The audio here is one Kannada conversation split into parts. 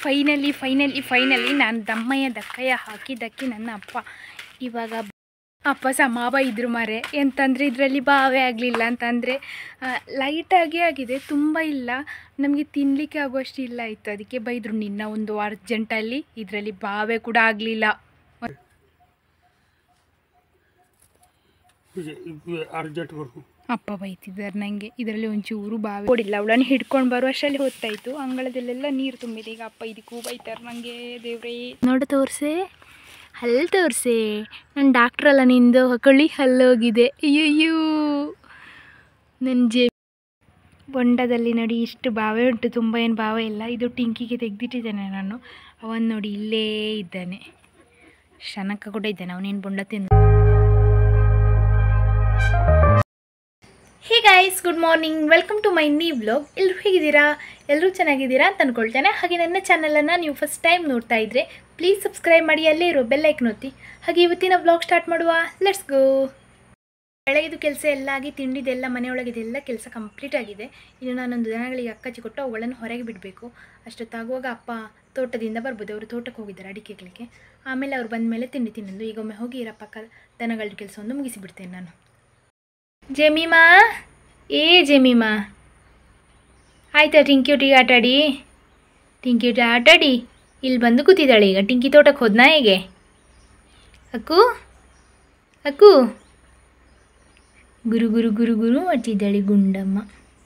ಫೈನಲಿ ಫೈನಲಿ ಫೈನಲಿ ನಾನು ದಮ್ಮಯ್ಯ ದಕ್ಕಯ್ಯ ಹಾಕಿದ್ದಕ್ಕೆ ನನ್ನ ಅಪ್ಪ ಇವಾಗ ಅಪ್ಪ ಸಮಾವ ಇದ್ರು ಮಾರೆ ಎಂತಂದರೆ ಇದರಲ್ಲಿ ಬಾವೇ ಆಗಲಿಲ್ಲ ಅಂತಂದರೆ ಲೈಟಾಗಿ ಆಗಿದೆ ತುಂಬ ಇಲ್ಲ ನಮಗೆ ತಿನ್ನಲಿಕ್ಕೆ ಆಗುವಷ್ಟು ಇಲ್ಲ ಇತ್ತು ಅದಕ್ಕೆ ಬೈದರು ನಿನ್ನ ಒಂದು ಅರ್ಜೆಂಟಲ್ಲಿ ಇದರಲ್ಲಿ ಬಾವೇ ಕೂಡ ಆಗಲಿಲ್ಲ ಅರ್ಜೆಂಟ್ ಬರ್ಕು ಅಪ್ಪ ಬೈತಿದ್ದಾರೆ ನನಗೆ ಇದರಲ್ಲಿ ಒಂಚೂರು ಬಾವಿ ಕೊಡಿಲ್ಲ ಅವಳನ್ನು ಹಿಡ್ಕೊಂಡು ಬರೋ ಅಷ್ಟರಲ್ಲಿ ಹೊತ್ತಾಯಿತು ಅಂಗಳದಲ್ಲೆಲ್ಲ ನೀರು ತುಂಬಿದೆ ಈಗ ಅಪ್ಪ ಇದಕ್ಕೂ ಬೈತಾರೆ ನನಗೆ ದೇವ್ರೇ ನೋಡ ತೋರಿಸೆ ಹಲ್ಲು ತೋರಿಸೆ ನನ್ನ ಡಾಕ್ಟ್ರಲ್ಲ ನಿಂದು ಕಳಿ ಹಲ್ಲು ಹೋಗಿದೆ ಅಯ್ಯಯ್ಯೋ ನನ್ನ ಜೆ ಬೊಂಡದಲ್ಲಿ ನೋಡಿ ಇಷ್ಟು ಬಾವೆ ಉಂಟು ತುಂಬ ಏನು ಬಾವೆ ಇಲ್ಲ ಇದು ಟಿಂಕಿಗೆ ತೆಗೆದಿಟ್ಟಿದ್ದೇನೆ ನಾನು ಅವನು ನೋಡಿ ಇಲ್ಲೇ ಇದ್ದಾನೆ ಶನಕ ಕೂಡ ಇದ್ದಾನೆ ಅವನೇನು ಬೊಂಡ ತಿಂದ hey guys good morning welcome to my new vlog ಎಲ್ಲರೂ ಹೇಗಿದ್ದೀರಾ ಎಲ್ಲರೂ ಚೆನ್ನಾಗಿದ್ದೀರಾ ಅಂತ ಅಂದ್ಕೊಳ್ತೇನೆ ಹಾಗೆ ನನ್ನ ಚಾನಲನ್ನು ನೀವು ಫಸ್ಟ್ ಟೈಮ್ ನೋಡ್ತಾ ಇದ್ದರೆ ಪ್ಲೀಸ್ ಸಬ್ಸ್ಕ್ರೈಬ್ ಮಾಡಿ ಅಲ್ಲೇ ಇರೋ ಬೆಲ್ಲೈಕನ್ ಒತ್ತಿ ಹಾಗೆ ಇವತ್ತಿನ ವ್ಲಾಗ್ ಸ್ಟಾರ್ಟ್ ಮಾಡುವ ಲೆಟ್ಸ್ ಗೋ ಬೆಳಗಿದು ಕೆಲಸ ಎಲ್ಲ ಆಗಿ ತಿಂಡಿದೆಲ್ಲ ಮನೆಯೊಳಗಿದೆಲ್ಲ ಕೆಲಸ ಕಂಪ್ಲೀಟ್ ಆಗಿದೆ ಇನ್ನು ನಾನೊಂದು ದನಗಳಿಗೆ ಅಕ್ಕಚ್ಚಿ ಕೊಟ್ಟು ಅವುಗಳನ್ನು ಹೊರಗೆ ಬಿಡಬೇಕು ಅಷ್ಟೊತ್ತಾಗುವಾಗ ಅಪ್ಪ ತೋಟದಿಂದ ಬರ್ಬೋದು ಅವರು ತೋಟಕ್ಕೆ ಹೋಗಿದ್ದಾರೆ ಅಡಿಕೆಗಳಿಗೆ ಆಮೇಲೆ ಅವ್ರು ಬಂದ ಮೇಲೆ ತಿಂಡಿ ತಿನ್ನೋದು ಈಗೊಮ್ಮೆ ಹೋಗಿ ಇರೋ ಪಕ್ಕ ದನಗಳ ಕೆಲಸವನ್ನು ಮುಗಿಸಿಬಿಡ್ತೇನೆ ನಾನು ಜೆಮಿಮಾ ಏ ಜೆಮಿಮಾ ಆಯ್ತಾ ಟಿಂಕ್ಯೂಟಿಗೆ ಆಟಾಡಿ ಟಿಂಕ್ಯೂಟಿ ಆಟಾಡಿ ಇಲ್ಲಿ ಬಂದು ಕೂತಿದ್ದಾಳೆ ಈಗ ಟಿಂಕಿ ತೋಟಕ್ಕೆ ಹೋದ್ನಾ ಹೇಗೆ ಅಕ್ಕು ಅಕ್ಕು ಗುರು ಗುರು ಗುರು ಗುರು ಮಾಡ್ತಿದ್ದಾಳೆ ಗುಂಡಮ್ಮ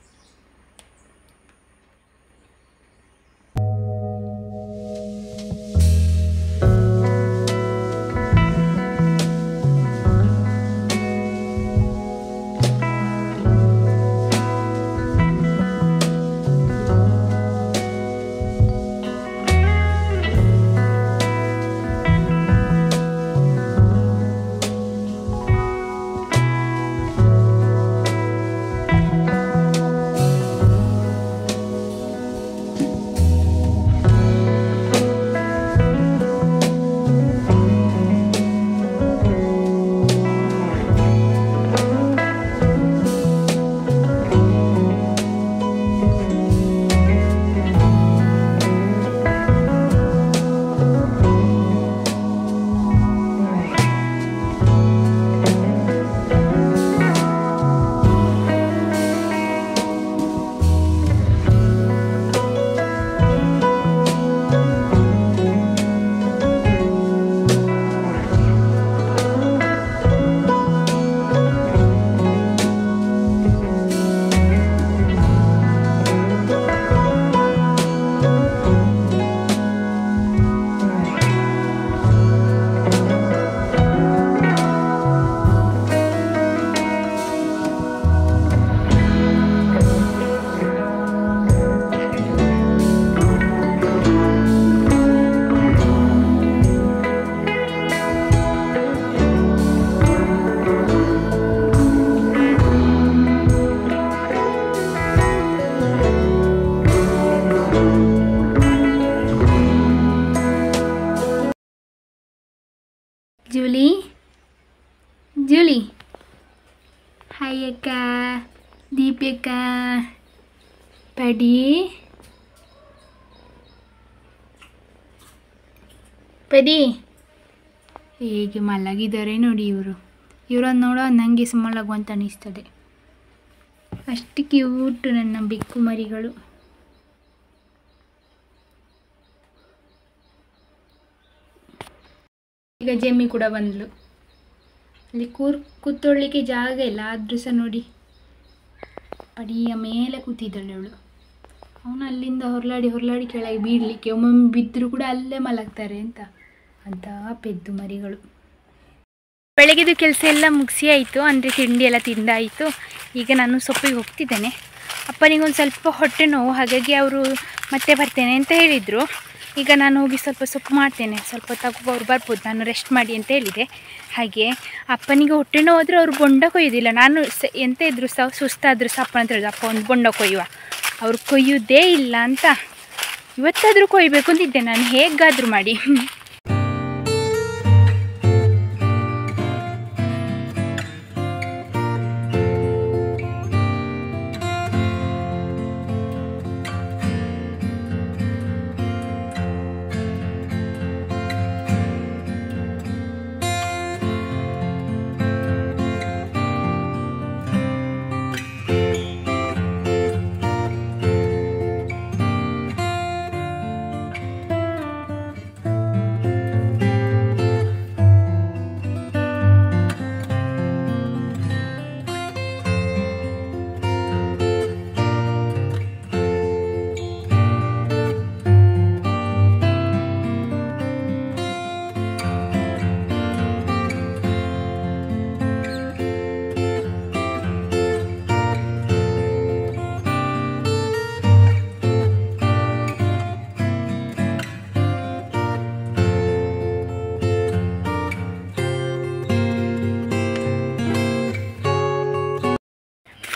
ಜೂಲಿ ಜೂಲಿ ಹಾಯ್ ಅಕ್ಕ ದೀಪಿ ಅಕ್ಕ ಪಡಿ ಪಡಿ ಹೇಗೆ ಮಲಗಿದ್ದಾರೆ ನೋಡಿ ಇವರು ಇವರನ್ನು ನೋಡೋ ನನಗೆ ಮಲಗು ಅಂತ ಅನಿಸ್ತದೆ ಅಷ್ಟು ಕ್ಯೂಟ್ ನನ್ನ ಬೆಕ್ಕು ಮರಿಗಳು ಈಗ ಜೆಮ್ಮಿ ಕೂಡ ಬಂದಳು ಅಲ್ಲಿ ಕೂರ್ ಕೂತ್ಕೊಳ್ಳಿಕ್ಕೆ ಜಾಗ ಇಲ್ಲ ಆದ್ರೂ ಸಹ ನೋಡಿ ಪಡಿಯ ಮೇಲೆ ಕೂತಿದ್ದಾಳೆ ಅವಳು ಅವನು ಅಲ್ಲಿಂದ ಹೊರಲಾಡಿ ಹೊರಲಾಡಿ ಕೆಳಗೆ ಬೀಳಲಿಕ್ಕೆ ಒಮ್ಮೊಮ್ಮೆ ಬಿದ್ದರೂ ಕೂಡ ಅಲ್ಲೇ ಮಲಗ್ತಾರೆ ಅಂತ ಅಂತ ಪೆದ್ದು ಮರಿಗಳು ಬೆಳಗ್ಗೆದು ಕೆಲಸ ಎಲ್ಲ ಮುಗಿಸಿ ಆಯಿತು ಅಂದರೆ ತಿಂಡಿ ಎಲ್ಲ ತಿಂದಾಯಿತು ಈಗ ನಾನು ಸೊಪ್ಪಿಗೆ ಹೋಗ್ತಿದ್ದೇನೆ ಅಪ್ಪನಿಗೊಂದು ಸ್ವಲ್ಪ ಹೊಟ್ಟೆ ನೋವು ಹಾಗಾಗಿ ಅವರು ಮತ್ತೆ ಬರ್ತೇನೆ ಅಂತ ಹೇಳಿದರು ಈಗ ನಾನು ಹೋಗಿ ಸ್ವಲ್ಪ ಸೊಪ್ಪು ಮಾಡ್ತೇನೆ ಸ್ವಲ್ಪ ತಗೋ ಅವ್ರು ಬರ್ಬೋದು ನಾನು ರೆಸ್ಟ್ ಮಾಡಿ ಅಂತ ಹೇಳಿದೆ ಹಾಗೆ ಅಪ್ಪನಿಗೆ ಹೊಟ್ಟೆ ನೋವು ಆದರೆ ಅವ್ರು ಬೊಂಡ ಕೊಯ್ಯೋದಿಲ್ಲ ನಾನು ಸ ಎಂತ ಇದ್ರು ಸಹ ಸುಸ್ತಾದರೂ ಸಹ ಅಪ್ಪ ಅಂತ ಹೇಳಿದ್ರು ಅಪ್ಪ ಒಂದು ಬೊಂಡ ಕೊಯ್ಯುವ ಅವ್ರು ಕೊಯ್ಯೋದೇ ಇಲ್ಲ ಅಂತ ಇವತ್ತಾದರೂ ಕೊಯ್ಬೇಕು ಅಂತಿದ್ದೆ ನಾನು ಹೇಗಾದರೂ ಮಾಡಿ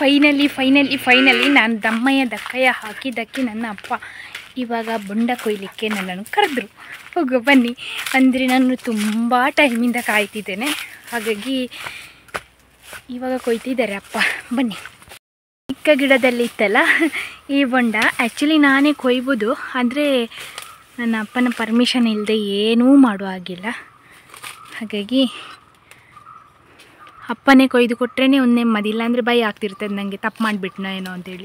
ಫೈನಲಿ ಫೈನಲಿ ಫೈನಲಿ ನಾನು ದಮ್ಮಯ್ಯ ದಕ್ಕಯ್ಯ ಹಾಕಿದ್ದಕ್ಕೆ ನನ್ನ ಅಪ್ಪ ಇವಾಗ ಬೊಂಡ ಕೊಯ್ಲಿಕ್ಕೆ ನನ್ನನ್ನು ಕರೆದ್ರು ಹೋಗು ಬನ್ನಿ ಅಂದರೆ ನಾನು ತುಂಬ ಟೈಮಿಂದ ಕಾಯ್ತಿದ್ದೇನೆ ಹಾಗಾಗಿ ಇವಾಗ ಕೊಯ್ತಿದ್ದಾರೆ ಅಪ್ಪ ಬನ್ನಿ ಚಿಕ್ಕ ಗಿಡದಲ್ಲಿ ಇತ್ತಲ್ಲ ಈ ಬೊಂಡ ಆ್ಯಕ್ಚುಲಿ ನಾನೇ ಕೊಯ್ಬೋದು ಆದರೆ ನನ್ನ ಅಪ್ಪನ ಪರ್ಮಿಷನ್ ಇಲ್ಲದೆ ಏನೂ ಮಾಡೋ ಹಾಗಿಲ್ಲ ಹಾಗಾಗಿ ಅಪ್ಪನೇ ಕೊಯ್ದು ಕೊಟ್ರೇ ಒಂದು ನೆಮ್ಮದಿ ಇಲ್ಲಾಂದರೆ ಭಯ ಆಗ್ತಿರ್ತದೆ ನನಗೆ ತಪ್ಪು ಮಾಡಿಬಿಟ್ನೋ ಏನೋ ಅಂತೇಳಿ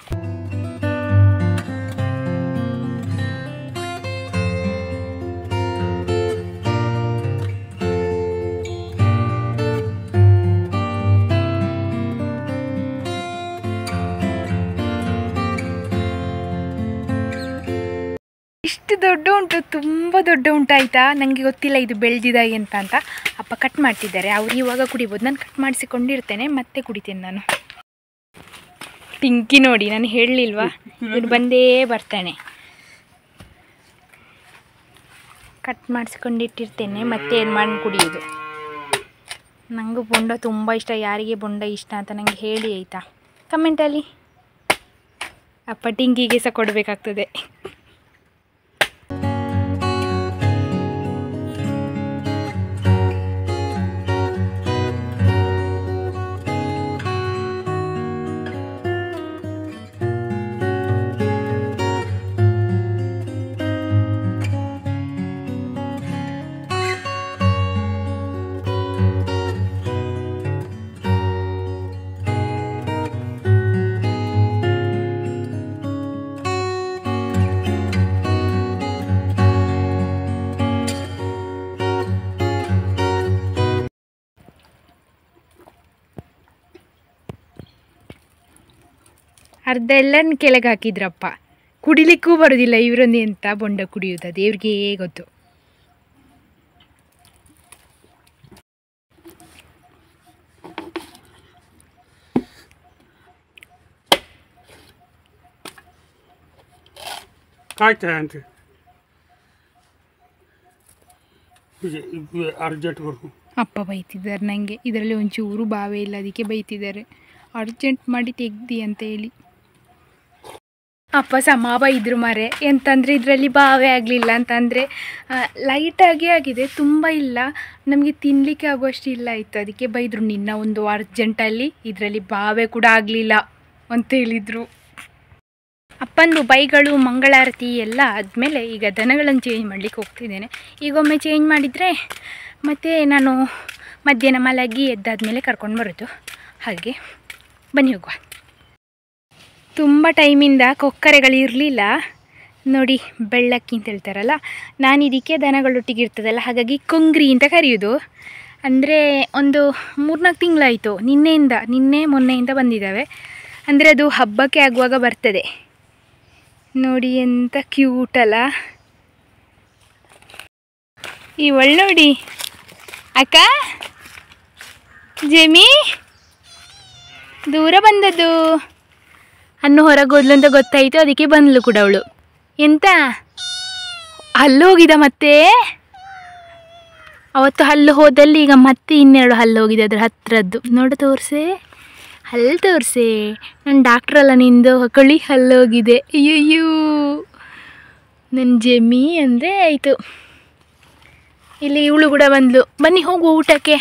ಇಷ್ಟು ದೊಡ್ಡ ಉಂಟು ತುಂಬ ದೊಡ್ಡ ಉಂಟಾಯ್ತಾ ನನಗೆ ಗೊತ್ತಿಲ್ಲ ಇದು ಬೆಳೆದಿದೆ ಅಂತ ಅಂತ ಅಪ್ಪ ಕಟ್ ಮಾಡ್ತಿದ್ದಾರೆ ಅವ್ರು ಇವಾಗ ಕುಡಿಬೋದು ನಾನು ಕಟ್ ಮಾಡಿಸಿಕೊಂಡಿರ್ತೇನೆ ಮತ್ತೆ ಕುಡಿತೇನೆ ನಾನು ಪಿಂಕಿ ನೋಡಿ ನಾನು ಹೇಳಲಿಲ್ವಾ ಇವ್ರು ಬಂದೇ ಬರ್ತಾನೆ ಕಟ್ ಮಾಡಿಸ್ಕೊಂಡಿಟ್ಟಿರ್ತೇನೆ ಮತ್ತೆ ಏನು ಮಾಡಿ ಕುಡಿಯೋದು ನನಗೂ ಬೊಂಡ ತುಂಬ ಇಷ್ಟ ಯಾರಿಗೆ ಬೊಂಡ ಇಷ್ಟ ಅಂತ ನನಗೆ ಹೇಳಿ ಆಯಿತಾ ಕಮೆಂಟಲ್ಲಿ ಅಪ್ಪ ಟಿಂಕಿಗೆ ಸಹ ಕೊಡಬೇಕಾಗ್ತದೆ ಅರ್ಧ ಎಲ್ಲ ಕೆಳಗೆ ಹಾಕಿದ್ರಪ್ಪ ಕುಡಿಲಿಕ್ಕೂ ಬರೋದಿಲ್ಲ ಇವರೊಂದು ಎಂತ ಬೊಂಡ ಕುಡಿಯೋದು ದೇವ್ರಿಗೆ ಗೊತ್ತು ಕಾಯ್ತಾ ಅಂತ ಅರ್ಜೆಂಟ್ ಬರ್ಕು ಅಪ್ಪ ಬೈತಿದ್ದಾರೆ ನನಗೆ ಇದರಲ್ಲಿ ಒಂಚೂರು ಬಾವೆ ಇಲ್ಲ ಅದಕ್ಕೆ ಬೈತಿದ್ದಾರೆ ಅರ್ಜೆಂಟ್ ಮಾಡಿ ತೆಗ್ದಿ ಅಂತ ಹೇಳಿ ಅಪ್ಪ ಸಮ ಬೈದ್ರು ಮಾರೆ ಎಂತಂದರೆ ಇದರಲ್ಲಿ ಬಾವೆ ಆಗಲಿಲ್ಲ ಅಂತಂದರೆ ಲೈಟಾಗಿ ಆಗಿದೆ ತುಂಬ ಇಲ್ಲ ನಮಗೆ ತಿನ್ನಲಿಕ್ಕೆ ಆಗುವಷ್ಟು ಇಲ್ಲ ಇತ್ತು ಅದಕ್ಕೆ ಬೈದರು ನಿನ್ನ ಒಂದು ಅರ್ಜೆಂಟಲ್ಲಿ ಇದರಲ್ಲಿ ಬಾವೆ ಕೂಡ ಆಗಲಿಲ್ಲ ಅಂತ ಹೇಳಿದರು ಅಪ್ಪಂದು ಬೈಗಳು ಮಂಗಳಾರತಿ ಎಲ್ಲ ಆದಮೇಲೆ ಈಗ ದನಗಳನ್ನು ಚೇಂಜ್ ಮಾಡಲಿಕ್ಕೆ ಹೋಗ್ತಿದ್ದೇನೆ ಈಗೊಮ್ಮೆ ಚೇಂಜ್ ಮಾಡಿದರೆ ಮತ್ತು ನಾನು ಮಧ್ಯಾಹ್ನ ಮಲಗಿ ಎದ್ದಾದ್ಮೇಲೆ ಕರ್ಕೊಂಡು ಬರೋದು ಹಾಗೆ ಬನ್ನಿ ಹೋಗುವ ತುಂಬ ಟೈಮಿಂದ ಕೊಕ್ಕರೆಗಳು ಇರಲಿಲ್ಲ ನೋಡಿ ಬೆಳ್ಳಕ್ಕಿ ಅಂತ ಹೇಳ್ತಾರಲ್ಲ ನಾನು ಇದಕ್ಕೆ ದನಗಳೊಟ್ಟಿಗೆ ಇರ್ತದಲ್ಲ ಹಾಗಾಗಿ ಕೊಂಗ್ರಿ ಅಂತ ಕರೆಯೋದು ಅಂದರೆ ಒಂದು ಮೂರ್ನಾಲ್ಕು ತಿಂಗಳಾಯಿತು ನಿನ್ನೆಯಿಂದ ನಿನ್ನೆ ಮೊನ್ನೆಯಿಂದ ಬಂದಿದ್ದಾವೆ ಅಂದರೆ ಅದು ಹಬ್ಬಕ್ಕೆ ಆಗುವಾಗ ಬರ್ತದೆ ನೋಡಿ ಎಂತ ಕ್ಯೂಟ್ ಅಲ್ಲ ಈ ಒಳ್ಳೆ ನೋಡಿ ಅಕ್ಕ ಜೆಮಿ ದೂರ ಬಂದದ್ದು ಅನ್ನು ಹೊರಗೆ ಹೋದ್ಲು ಅಂತ ಗೊತ್ತಾಯಿತು ಅದಕ್ಕೆ ಬಂದ್ಲು ಕೂಡ ಅವಳು ಎಂತ ಹಲ್ಲು ಹೋಗಿದ ಮತ್ತೆ ಅವತ್ತು ಹಲ್ಲು ಹೋದಲ್ಲಿ ಈಗ ಮತ್ತೆ ಇನ್ನೆರಡು ಹಲ್ಲು ಹೋಗಿದೆ ಅದ್ರ ಹತ್ರದ್ದು ನೋಡು ತೋರಿಸೆ ಹಲ್ಲು ತೋರಿಸೆ ನನ್ನ ಡಾಕ್ಟ್ರಲ್ಲ ನಿಂದು ಕಳಿ ಹಲ್ಲು ಹೋಗಿದೆ ಅಯ್ಯಯ್ಯೋ ನನ್ನ ಜಮಿ ಅಂದರೆ ಆಯಿತು ಇಲ್ಲಿ ಇವಳು ಕೂಡ ಬಂದ್ಲು ಬನ್ನಿ ಹೋಗು ಊಟಕ್ಕೆ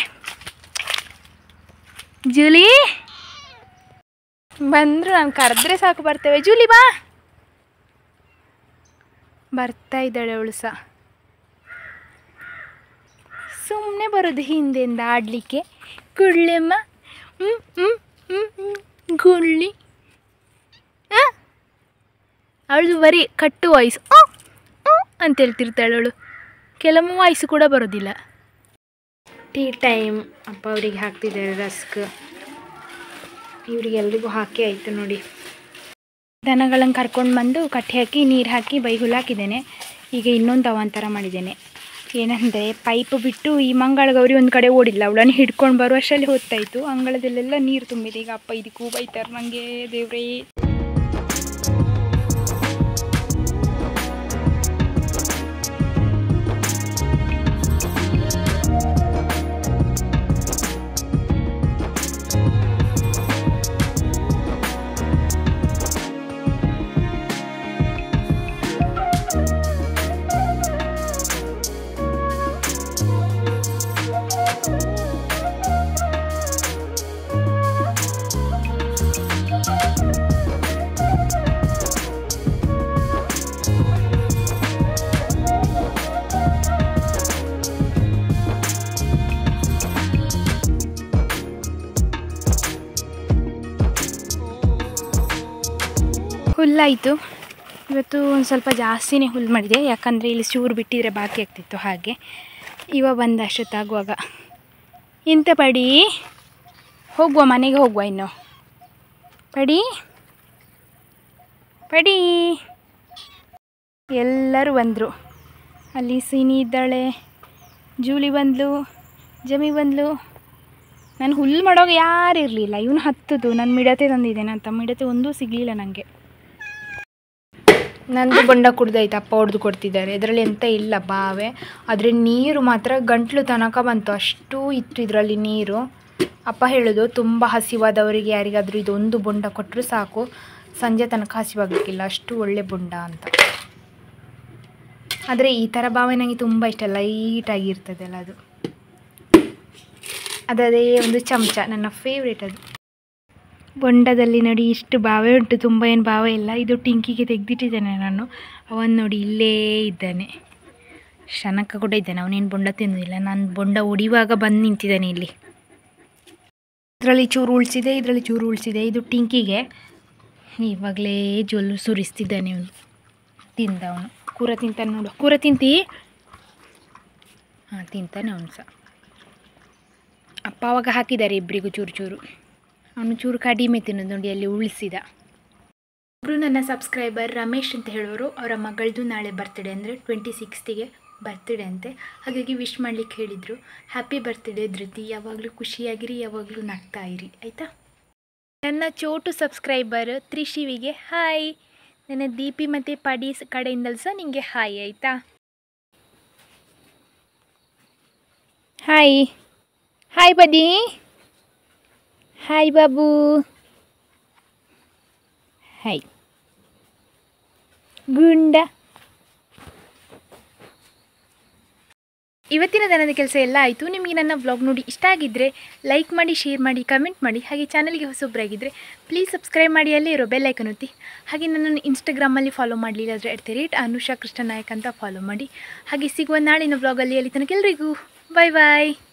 ಜೂಲಿ ಬಂದರು ನಾನು ಕರೆದ್ರೆ ಸಾಕು ಬರ್ತೇವೆ ಜೂಲಿ ಬಾ ಬರ್ತಾ ಇದ್ದಾಳೆ ಅವಳು ಸಹ ಸುಮ್ಮನೆ ಬರೋದು ಹಿಂದೆಯಿಂದ ಆಡಲಿಕ್ಕೆ ಗುಳ್ಳೆಮ್ಮ ಹ್ಞೂ ಹ್ಞೂ ಹ್ಞೂ ಹ್ಞೂ ಗುಳ್ಳಿ ಅವಳು ಬರೀ ಕಟ್ಟು ವಾಯ್ಸ್ ಅಂತ ಹೇಳ್ತಿರ್ತಾಳೆ ಅವಳು ಕೆಲವೊಮ್ಮೆ ವಾಯ್ಸು ಕೂಡ ಬರೋದಿಲ್ಲ ಟೀ ಟೈಮ್ ಅಪ್ಪ ಅವರಿಗೆ ಹಾಕ್ತಿದ್ದಾರೆ ರಸ್ಕ್ ಇವರಿಗೆಲ್ರಿಗೂ ಹಾಕಿ ಆಯಿತು ನೋಡಿ ದನಗಳನ್ನು ಕರ್ಕೊಂಡು ಬಂದು ಕಟ್ಟೆ ಹಾಕಿ ನೀರು ಹಾಕಿ ಬೈಹುಲ್ ಹಾಕಿದ್ದೇನೆ ಈಗ ಇನ್ನೊಂದು ಅವಾಂತರ ಮಾಡಿದ್ದೇನೆ ಏನಂದರೆ ಪೈಪ್ ಬಿಟ್ಟು ಈ ಮಂಗಳ ಗೌರಿ ಒಂದು ಕಡೆ ಓಡಿಲ್ಲ ಅವಳನ್ನು ಹಿಡ್ಕೊಂಡು ಬರುವಷ್ಟರಲ್ಲಿ ಹೊತ್ತಾಯಿತು ಅಂಗಳದಲ್ಲೆಲ್ಲ ನೀರು ತುಂಬಿದೆ ಈಗ ಅಪ್ಪ ಇದಕ್ಕೂ ಬೈತಾರೆ ನನಗೆ ದೇವ್ರೇ ಹುಲ್ಲಾಯಿತು ಇವತ್ತು ಒಂದು ಸ್ವಲ್ಪ ಜಾಸ್ತಿನೇ ಹುಲ್ಲು ಮಾಡಿದೆ ಯಾಕಂದರೆ ಇಲ್ಲಿ ಚೂರು ಬಿಟ್ಟಿದ್ರೆ ಬಾಕಿ ಆಗ್ತಿತ್ತು ಹಾಗೆ ಇವ ಬಂದ ಅಷ್ಟೊತ್ತಾಗುವಾಗ ಎಂತ ಪಡಿ ಹೋಗುವ ಮನೆಗೆ ಹೋಗುವ ಇನ್ನು ಪಡಿ ಪಡಿ ಎಲ್ಲರೂ ಬಂದರು ಅಲ್ಲಿ ಸಿನಿ ಇದ್ದಾಳೆ ಜೂಲಿ ಬಂದ್ಲು ಜಮಿ ಬಂದ್ಲು ನಾನು ಹುಲ್ಲು ಮಾಡೋಕೆ ಯಾರು ಇರಲಿಲ್ಲ ಇವನು ಹತ್ತದು ನಾನು ಮಿಡತೆ ತಂದಿದ್ದೇನೆ ಅಂತ ಮಿಡತೆ ಒಂದೂ ಸಿಗಲಿಲ್ಲ ನನಗೆ ನಂದು ಬೊಂಡ ಕುಡ್ದಾಯ್ತು ಅಪ್ಪ ಹೊಡೆದು ಕೊಡ್ತಿದ್ದಾರೆ ಇದರಲ್ಲಿ ಎಂತ ಇಲ್ಲ ಬಾವೆ ಆದರೆ ನೀರು ಮಾತ್ರ ಗಂಟ್ಲು ತನಕ ಬಂತು ಅಷ್ಟು ಇತ್ತು ಇದರಲ್ಲಿ ನೀರು ಅಪ್ಪ ಹೇಳೋದು ತುಂಬ ಹಸಿವಾದವರಿಗೆ ಯಾರಿಗಾದರೂ ಇದೊಂದು ಬೊಂಡ ಕೊಟ್ಟರು ಸಾಕು ಸಂಜೆ ತನಕ ಹಸಿವಾಗಲಿಕ್ಕಿಲ್ಲ ಅಷ್ಟು ಒಳ್ಳೆ ಬೊಂಡ ಅಂತ ಆದರೆ ಈ ಥರ ಬಾವೆ ನನಗೆ ತುಂಬ ಇಷ್ಟ ಲೈಟಾಗಿರ್ತದೆ ಅಲ್ಲ ಅದು ಅದೇ ಒಂದು ಚಮಚ ನನ್ನ ಫೇವ್ರೇಟ್ ಅದು ಬೊಂಡದಲ್ಲಿ ನೋಡಿ ಇಷ್ಟು ಬಾವೆ ಉಂಟು ತುಂಬ ಏನು ಬಾವೆ ಇಲ್ಲ ಇದು ಟಿಂಕಿಗೆ ತೆಗೆದಿಟ್ಟಿದ್ದೇನೆ ನಾನು ಅವನು ನೋಡಿ ಇಲ್ಲೇ ಇದ್ದಾನೆ ಶನಕ ಕೂಡ ಇದ್ದಾನೆ ಅವನೇನು ಬೊಂಡ ತಿನ್ನೋದಿಲ್ಲ ನಾನು ಬೊಂಡ ಹೊಡಿಯುವಾಗ ಬಂದು ನಿಂತಿದ್ದಾನೆ ಇಲ್ಲಿ ಇದರಲ್ಲಿ ಚೂರು ಉಳಿಸಿದೆ ಇದರಲ್ಲಿ ಚೂರು ಉಳಿಸಿದೆ ಇದು ಟಿಂಕಿಗೆ ಇವಾಗಲೇ ಜೊಲ್ಲು ಸುರಿಸ್ತಿದ್ದಾನೆ ಅವನು ತಿಂದ ಅವನು ಕೂರ ತಿಂತಾನೆ ನೋಡು ಕೂರ ತಿಂತಿ ಹಾಂ ತಿಂತಾನೆ ಅವನು ಸಹ ಅಪ್ಪ ಅವಾಗ ಹಾಕಿದ್ದಾರೆ ಇಬ್ಬರಿಗೂ ಚೂರು ಚೂರು ಅವನು ಚೂರು ಕಡಿಮೆ ತಿನ್ನೋದು ನೋಡಿ ಅಲ್ಲಿ ಉಳಿಸಿದ ಒಬ್ಬರು ನನ್ನ ಸಬ್ಸ್ಕ್ರೈಬರ್ ರಮೇಶ್ ಅಂತ ಹೇಳೋರು ಅವರ ಮಗಳದು ನಾಳೆ ಬರ್ತ್ಡೇ ಅಂದರೆ ಟ್ವೆಂಟಿ ಸಿಕ್ಸ್ತಿಗೆ ಬರ್ತ್ಡೇ ಅಂತೆ ಹಾಗಾಗಿ ವಿಶ್ ಮಾಡಲಿಕ್ಕೆ ಹೇಳಿದರು ಹ್ಯಾಪಿ ಬರ್ತ್ಡೇ ಧೃತಿ ಯಾವಾಗಲೂ ಖುಷಿಯಾಗಿರಿ ಯಾವಾಗಲೂ ನಗ್ತಾ ಇರಿ ಆಯಿತಾ ನನ್ನ ಚೋಟು ಸಬ್ಸ್ಕ್ರೈಬರ್ ತ್ರಿಶಿವಿಗೆ ಹಾಯ್ ನನ್ನ ದೀಪಿ ಮತ್ತು ಪಡಿ ಕಡೆಯಿಂದಲೂ ಸಹ ನಿಮಗೆ ಹಾಯ್ ಆಯಿತಾ ಹಾಯ್ ಹಾಯ್ ಬದಿ ಹಾಯ್ ಬಾಬು ಹಾಯ್ ಗುಂಡ ಇವತ್ತಿನ ದನದ ಕೆಲಸ ಎಲ್ಲ ಆಯಿತು ನಿಮಗೆ ನನ್ನ ವ್ಲಾಗ್ ನೋಡಿ ಇಷ್ಟ ಆಗಿದ್ದರೆ ಲೈಕ್ ಮಾಡಿ ಶೇರ್ ಮಾಡಿ ಕಮೆಂಟ್ ಮಾಡಿ ಹಾಗೆ ಚಾನಲ್ಗೆ ಹೊಸೊಬ್ಬರಾಗಿದ್ದರೆ ಪ್ಲೀಸ್ ಸಬ್ಸ್ಕ್ರೈಬ್ ಮಾಡಿ ಅಲ್ಲೇ ಇರೋ ಬೆಲ್ ಐಕನ್ ಒತ್ತಿ ಹಾಗೆ ನನ್ನನ್ನು ಇನ್ಸ್ಟಾಗ್ರಾಮಲ್ಲಿ ಫಾಲೋ ಮಾಡಲಿಲ್ಲ ಅಂದರೆ at the rate Anusha Krishna Nayak ಅಂತ ಫಾಲೋ ಮಾಡಿ ಹಾಗೆ ಸಿಗುವ ನಾಳಿನ ವ್ಲಾಗಲ್ಲಿ ಅಲ್ಲಿ ತನಕ ಎಲ್ರಿಗೂ ಬಾಯ್ ಬಾಯ್